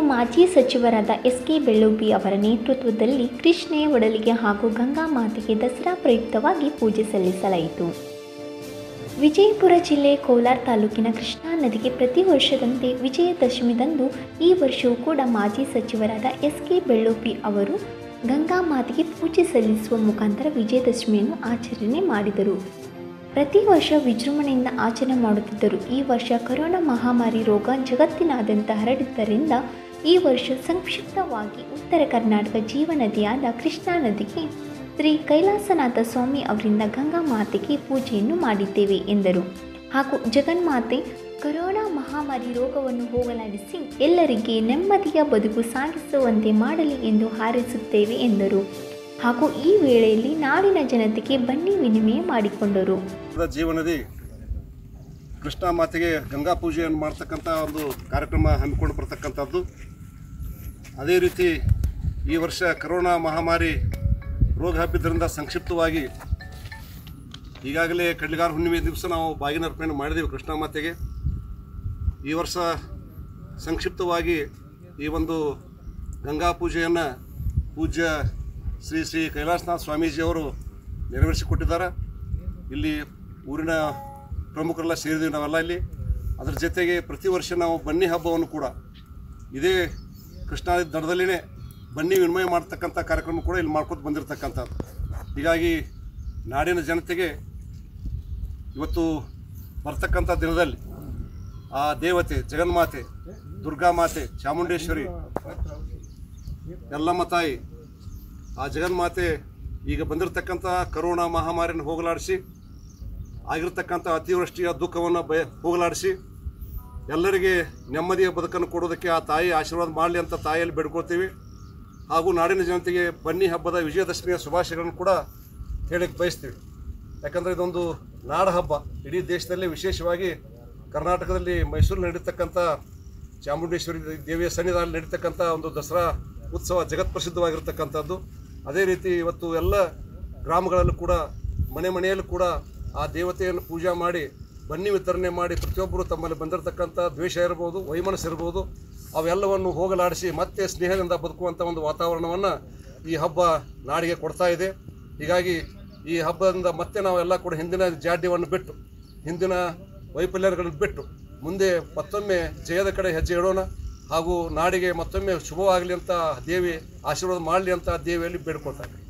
ಮಾಜಿ ಸಚಿವರಾದ S K ಬೆಳ್ಳೂಬಿ ಅವರ ನೇತೃತ್ವದಲ್ಲಿ ಕೃಷ್ಣೆಯ ಒಡಲಿಗೆ ಹಾಗೂ ಗಂಗಾ ಮಾತೆಗೆ ದಸರಾ ಪ್ರಯುಕ್ತವಾಗಿ ಪೂಜೆ ಸಲ್ಲಿಸಲಾಯಿತು ವಿಜಯಪುರ ಜಿಲ್ಲೆ ಕೋಲಾರ ತಾಲೂಕಿನ ಕೃಷ್ಣಾ ನದಿಗೆ ಪ್ರತಿ ವರ್ಷದಂತೆ ವಿಜಯದಶಮಿದಂದು ಈ ವರ್ಷವೂ ಕೂಡ ಮಾಜಿ ಸಚಿವರಾದ ಎಸ್ ಕೆ ಬೆಳ್ಳೂಬಿ ಅವರು ಗಂಗಾ ಮಾತೆಗೆ ಪೂಜೆ ಸಲ್ಲಿಸುವ ಮುಖಾಂತರ ವಿಜಯದಶಮಿಯನ್ನು ಆಚರಣೆ ಮಾಡಿದರು ಪ್ರತಿ ವರ್ಷ ವಿಜೃಂಭಣೆಯಿಂದ ಆಚರಣೆ ಮಾಡುತ್ತಿದ್ದರು ಈ ವರ್ಷ ಕೊರೋನಾ ಮಹಾಮಾರಿ ರೋಗ ಜಗತ್ತಿನಾದ್ಯಂತ ಹರಡಿದ್ದರಿಂದ ಈ ವರ್ಷ ಸಂಕ್ಷಿಪ್ತವಾಗಿ ಉತ್ತರ ಕರ್ನಾಟಕ ಜೀವನದಿಯಾದ ಕೃಷ್ಣಾ ನದಿಗೆ ಶ್ರೀ ಕೈಲಾಸನಾಥ ಸ್ವಾಮಿ ಅವರಿಂದ ಗಂಗಾ ಮಾತೆಗೆ ಪೂಜೆಯನ್ನು ಮಾಡಿದ್ದೇವೆ ಎಂದರು ಹಾಗೂ ಜಗನ್ಮಾತೆ ಕೊರೋನಾ ಮಹಾಮಾರಿ ರೋಗವನ್ನು ಹೋಗಲಾಡಿಸಿ ಎಲ್ಲರಿಗೆ ನೆಮ್ಮದಿಯ ಬದುಕು ಸಾಗಿಸುವಂತೆ ಮಾಡಲಿ ಎಂದು ಹಾರೈಸುತ್ತೇವೆ ಎಂದರು ಹಾಗೂ ಈ ವೇಳೆಯಲ್ಲಿ ನಾಡಿನ ಜನತೆಗೆ ಬನ್ನಿ ವಿನಿಮಯ ಮಾಡಿಕೊಂಡರು ದ ಜೀವನದಿ ಕೃಷ್ಣ ಮಾತೆಗೆ ಗಂಗಾ ಪೂಜೆಯನ್ನು ಮಾಡ್ತಕ್ಕಂಥ ಒಂದು ಕಾರ್ಯಕ್ರಮ ಹಮ್ಮಿಕೊಂಡು ಬರ್ತಕ್ಕಂಥದ್ದು ಅದೇ ರೀತಿ ಈ ವರ್ಷ ಕರೋನಾ ಮಹಾಮಾರಿ ರೋಗ ಹಬ್ಬಿದ್ದರಿಂದ ಸಂಕ್ಷಿಪ್ತವಾಗಿ ಈಗಾಗಲೇ ಕಡ್ಲಿಗಾರ ಹುಣ್ಣಿಮೆ ದಿವಸ ನಾವು ಬಾಗಿನ ಅರ್ಪಣೆ ಮಾಡಿದ್ದೀವಿ ಕೃಷ್ಣ ಮಾತೆಗೆ ಈ ವರ್ಷ ಸಂಕ್ಷಿಪ್ತವಾಗಿ ಈ ಒಂದು ಗಂಗಾ ಪೂಜೆಯನ್ನು ಪೂಜ್ಯ ಶ್ರೀ ಶ್ರೀ ಕೈಲಾಸನಾಥ ಸ್ವಾಮೀಜಿಯವರು ನೆರವೇರಿಸಿಕೊಟ್ಟಿದ್ದಾರೆ ಇಲ್ಲಿ ಊರಿನ ಪ್ರಮುಖರೆಲ್ಲ ಸೇರಿದ್ದೀವಿ ನಾವೆಲ್ಲ ಇಲ್ಲಿ ಅದರ ಜೊತೆಗೆ ಪ್ರತಿ ವರ್ಷ ನಾವು ಬನ್ನಿ ಹಬ್ಬವನ್ನು ಕೂಡ ಇದೇ ಕೃಷ್ಣಾ ನದಿ ದಡದಲ್ಲಿನೇ ಬನ್ನಿ ವಿನಿಮಯ ಮಾಡ್ತಕ್ಕಂಥ ಕಾರ್ಯಕ್ರಮ ಕೂಡ ಇಲ್ಲಿ ಮಾಡ್ಕೊತ ಬಂದಿರತಕ್ಕಂಥದ್ದು ಹೀಗಾಗಿ ನಾಡಿನ ಜನತೆಗೆ ಇವತ್ತು ಬರ್ತಕ್ಕಂಥ ದಿನದಲ್ಲಿ ಆ ದೇವತೆ ಜಗನ್ಮಾತೆ ದುರ್ಗಾ ಮಾತೆ ಚಾಮುಂಡೇಶ್ವರಿ ಎಲ್ಲಮ್ಮ ತಾಯಿ ಆ ಜಗನ್ಮಾತೆ ಈಗ ಬಂದಿರತಕ್ಕಂಥ ಕರೋನಾ ಮಹಾಮಾರಿಯನ್ನು ಹೋಗಲಾಡಿಸಿ ಆಗಿರ್ತಕ್ಕಂಥ ಅತಿವೃಷ್ಟಿಯ ದುಃಖವನ್ನು ಬಯ ಹೋಗಲಾಡಿಸಿ ಎಲ್ಲರಿಗೆ ನೆಮ್ಮದಿಯ ಬದುಕನ್ನು ಕೊಡೋದಕ್ಕೆ ಆ ತಾಯಿ ಆಶೀರ್ವಾದ ಮಾಡಲಿ ಅಂತ ತಾಯಿಯಲ್ಲಿ ಬೇಡ್ಕೊಳ್ತೀವಿ ಹಾಗೂ ನಾಡಿನ ಜನತೆಗೆ ಬನ್ನಿ ಹಬ್ಬದ ವಿಜಯದಶಮಿಯ ಶುಭಾಶಯಗಳನ್ನು ಕೂಡ ಹೇಳಕ್ಕೆ ಬಯಸ್ತೀವಿ ಯಾಕಂದರೆ ಇದೊಂದು ನಾಡ ಹಬ್ಬ ಇಡೀ ದೇಶದಲ್ಲಿ ವಿಶೇಷವಾಗಿ ಕರ್ನಾಟಕದಲ್ಲಿ ಮೈಸೂರು ನಡೀತಕ್ಕಂಥ ಚಾಮುಂಡೇಶ್ವರಿ ದೇವಿಯ ಸನ್ನಿಧಾನದಲ್ಲಿ ನಡೀತಕ್ಕಂಥ ಒಂದು ದಸರಾ ಉತ್ಸವ ಜಗತ್ ಪ್ರಸಿದ್ಧವಾಗಿರ್ತಕ್ಕಂಥದ್ದು ಅದೇ ರೀತಿ ಇವತ್ತು ಎಲ್ಲ ಗ್ರಾಮಗಳಲ್ಲೂ ಕೂಡ ಮನೆ ಮನೆಯಲ್ಲೂ ಕೂಡ ಆ ದೇವತೆಯನ್ನು ಪೂಜೆ ಮಾಡಿ ಬನ್ನಿ ವಿತರಣೆ ಮಾಡಿ ಪ್ರತಿಯೊಬ್ಬರು ತಮ್ಮಲ್ಲಿ ಬಂದಿರತಕ್ಕಂಥ ದ್ವೇಷ ಇರ್ಬೋದು ವೈಮನಸ್ಸು ಇರ್ಬೋದು ಅವೆಲ್ಲವನ್ನು ಹೋಗಲಾಡಿಸಿ ಮತ್ತೆ ಸ್ನೇಹದಿಂದ ಬದುಕುವಂಥ ಒಂದು ವಾತಾವರಣವನ್ನು ಈ ಹಬ್ಬ ನಾಡಿಗೆ ಕೊಡ್ತಾ ಇದೆ ಹೀಗಾಗಿ ಈ ಹಬ್ಬದಿಂದ ಮತ್ತೆ ನಾವೆಲ್ಲ ಕೂಡ ಹಿಂದಿನ ಜಾಡ್ಯವನ್ನು ಬಿಟ್ಟು ಹಿಂದಿನ ವೈಫಲ್ಯಗಳನ್ನು ಬಿಟ್ಟು ಮುಂದೆ ಮತ್ತೊಮ್ಮೆ ಜಯದ ಕಡೆ ಹೆಜ್ಜೆ ಇಡೋಣ ಹಾಗೂ ನಾಡಿಗೆ ಮತ್ತೊಮ್ಮೆ ಶುಭವಾಗಲಿ ಅಂತ ದೇವಿ ಆಶೀರ್ವಾದ ಮಾಡಲಿ ಅಂತ ದೇವಿಯಲ್ಲಿ ಬೇಡ್ಕೊಳ್ತಾ ಇದ್ದೀನಿ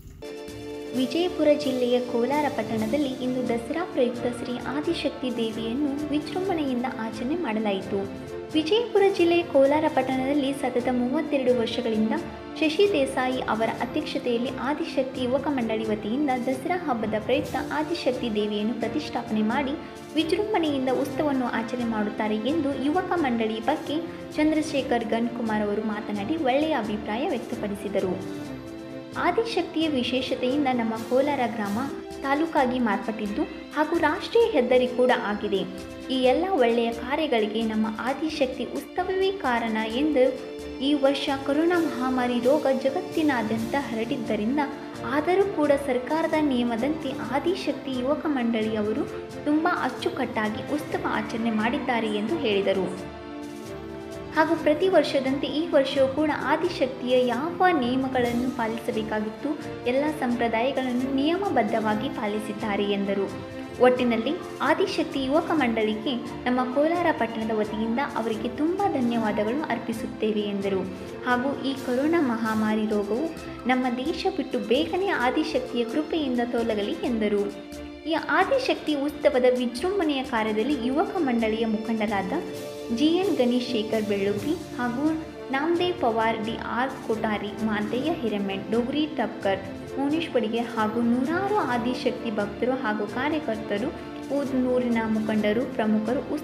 ವಿಜಯಪುರ ಜಿಲ್ಲೆಯ ಕೋಲಾರ ಪಟ್ಟಣದಲ್ಲಿ ಇಂದು ದಸರಾ ಪ್ರಯುಕ್ತ ಶ್ರೀ ಆದಿಶಕ್ತಿ ದೇವಿಯನ್ನು ವಿಜೃಂಭಣೆಯಿಂದ ಆಚರಣೆ ಮಾಡಲಾಯಿತು ವಿಜಯಪುರ ಜಿಲ್ಲೆಯ ಕೋಲಾರ ಪಟ್ಟಣದಲ್ಲಿ ಸತತ ಮೂವತ್ತೆರಡು ವರ್ಷಗಳಿಂದ ಶಶಿ ದೇಸಾಯಿ ಅವರ ಅಧ್ಯಕ್ಷತೆಯಲ್ಲಿ ಆದಿಶಕ್ತಿ ಯುವಕ ಮಂಡಳಿ ವತಿಯಿಂದ ದಸರಾ ಹಬ್ಬದ ಪ್ರಯುಕ್ತ ಆದಿಶಕ್ತಿ ದೇವಿಯನ್ನು ಪ್ರತಿಷ್ಠಾಪನೆ ಮಾಡಿ ವಿಜೃಂಭಣೆಯಿಂದ ಉತ್ಸವವನ್ನು ಆಚರಣೆ ಮಾಡುತ್ತಾರೆ ಎಂದು ಯುವಕ ಮಂಡಳಿ ಬಗ್ಗೆ ಚಂದ್ರಶೇಖರ್ ಗನ್ಕುಮಾರ್ ಅವರು ಮಾತನಾಡಿ ಒಳ್ಳೆಯ ಅಭಿಪ್ರಾಯ ವ್ಯಕ್ತಪಡಿಸಿದರು ಆದಿಶಕ್ತಿಯ ವಿಶೇಷತೆಯಿಂದ ನಮ್ಮ ಕೋಲಾರ ಗ್ರಾಮ ತಾಲೂಕಾಗಿ ಮಾರ್ಪಟ್ಟಿದ್ದು ಹಾಗೂ ರಾಷ್ಟ್ರೀಯ ಹೆದ್ದಾರಿ ಕೂಡ ಆಗಿದೆ ಈ ಎಲ್ಲ ಒಳ್ಳೆಯ ಕಾರ್ಯಗಳಿಗೆ ನಮ್ಮ ಆದಿಶಕ್ತಿ ಉತ್ಸವವೇ ಕಾರಣ ಎಂದು ಈ ವರ್ಷ ಕೊರೋನಾ ಮಹಾಮಾರಿ ರೋಗ ಜಗತ್ತಿನಾದ್ಯಂತ ಹರಡಿದ್ದರಿಂದ ಆದರೂ ಕೂಡ ಸರ್ಕಾರದ ನಿಯಮದಂತೆ ಆದಿಶಕ್ತಿ ಯುವಕ ಮಂಡಳಿಯವರು ತುಂಬ ಅಚ್ಚುಕಟ್ಟಾಗಿ ಉತ್ಸವ ಆಚರಣೆ ಮಾಡಿದ್ದಾರೆ ಎಂದು ಹೇಳಿದರು ಹಾಗೂ ಪ್ರತಿ ವರ್ಷದಂತೆ ಈ ವರ್ಷವೂ ಕೂಡ ಆದಿಶಕ್ತಿಯ ಯಾವ ನಿಯಮಗಳನ್ನು ಪಾಲಿಸಬೇಕಾಗಿತ್ತು ಎಲ್ಲ ಸಂಪ್ರದಾಯಗಳನ್ನು ನಿಯಮಬದ್ಧವಾಗಿ ಪಾಲಿಸಿದ್ದಾರೆ ಎಂದರು ಒಟ್ಟಿನಲ್ಲಿ ಆದಿಶಕ್ತಿ ಯುವಕ ಮಂಡಳಿಗೆ ನಮ್ಮ ಕೋಲಾರ ಪಟ್ಟಣದ ವತಿಯಿಂದ ಅವರಿಗೆ ತುಂಬ ಧನ್ಯವಾದಗಳು ಅರ್ಪಿಸುತ್ತೇವೆ ಎಂದರು ಹಾಗೂ ಈ ಕೊರೋನಾ ಮಹಾಮಾರಿ ರೋಗವು ನಮ್ಮ ದೇಶ ಬಿಟ್ಟು ಬೇಗನೆ ಆದಿಶಕ್ತಿಯ ಕೃಪೆಯಿಂದ ತೊಲಗಲಿ ಎಂದರು ಈ ಆದಿಶಕ್ತಿ ಉತ್ಸವದ ವಿಜೃಂಭಣೆಯ ಕಾರ್ಯದಲ್ಲಿ ಯುವಕ ಮಂಡಳಿಯ ಮುಖಂಡರಾದ ಜಿ ಎನ್ ಗಣೇಶ್ ಶೇಖರ್ ಬೆಳ್ಳುಬ್ಬಿ ಹಾಗೂ ನಾಮದೇವ್ ಪವಾರ್ ಡಿ ಆರ್ ಕೊಠಾರಿ ಮಾಂತಯ್ಯ ಹಿರೇಮೆಣ್ ಡೋಗ್ರಿ ಟಬ್ಕರ್ ಮೋನೇಶ್ ಬಡಿಗೆ ಹಾಗೂ ನೂರಾರು ಆದಿಶಕ್ತಿ ಭಕ್ತರು ಹಾಗೂ ಕಾರ್ಯಕರ್ತರು ಊರಿನ ಮುಖಂಡರು ಪ್ರಮುಖರು